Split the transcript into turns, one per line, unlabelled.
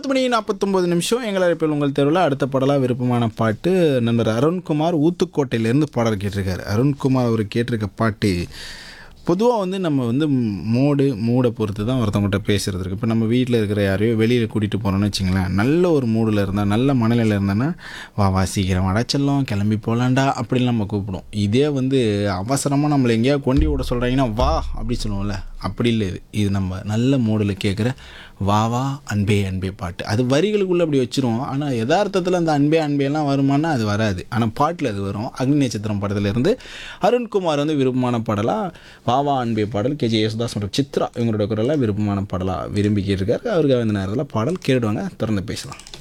பத்து மணி நாற்பத்தொம்போது நிமிஷம் எங்களை இப்போ உங்கள் தெருவில் அடுத்த பாடலாக விருப்பமான பாட்டு நண்பர் அருண்குமார் ஊத்துக்கோட்டையிலேருந்து பாடல் கேட்டிருக்காரு அருண்குமார் அவர் கேட்டிருக்க பாட்டு பொதுவாக வந்து நம்ம வந்து மூடு மூடை பொறுத்து தான் ஒருத்தவங்ககிட்ட பேசுகிறது இருக்குது இப்போ நம்ம வீட்டில் இருக்கிற யாரையோ வெளியில் கூட்டிகிட்டு போகிறோன்னு வச்சுங்களேன் நல்ல ஒரு மூடில் இருந்தால் நல்ல மனநிலையில் இருந்தேன்னா வா வா சீக்கிரம் அடைச்சிடலாம் கிளம்பி போகலாண்டா அப்படின்னு நம்ம கூப்பிடுவோம் இதே வந்து அவசரமாக நம்மளை எங்கேயா கொண்டு விட சொல்கிறாங்கன்னா வா அப்படி சொல்லுவோம்ல அப்படி இல்லை இது இது நம்ம நல்ல மூடில் கேட்குற வா வா அன்பே அன்பே பாட்டு அது வரிகளுக்குள்ளே அப்படி வச்சிருவோம் ஆனால் யதார்த்தத்தில் அந்த அன்பே அன்பேலாம் வருமானா அது வராது ஆனால் பாட்டில் அது வரும் அக்னி நட்சத்திரம் படத்துல இருந்து அருண்குமார் வந்து விருப்பமான பாடலாக வா வா அன்பே பாடல் கேஜி யேசுதாஸ் மற்றும் சித்ரா இவங்களோட குரலாக விருப்பமான பாடலாக விரும்பி கேட்டிருக்காரு அவருக்கு அந்த நேரத்தில் பாடல் கேடுவாங்க திறந்து பேசலாம்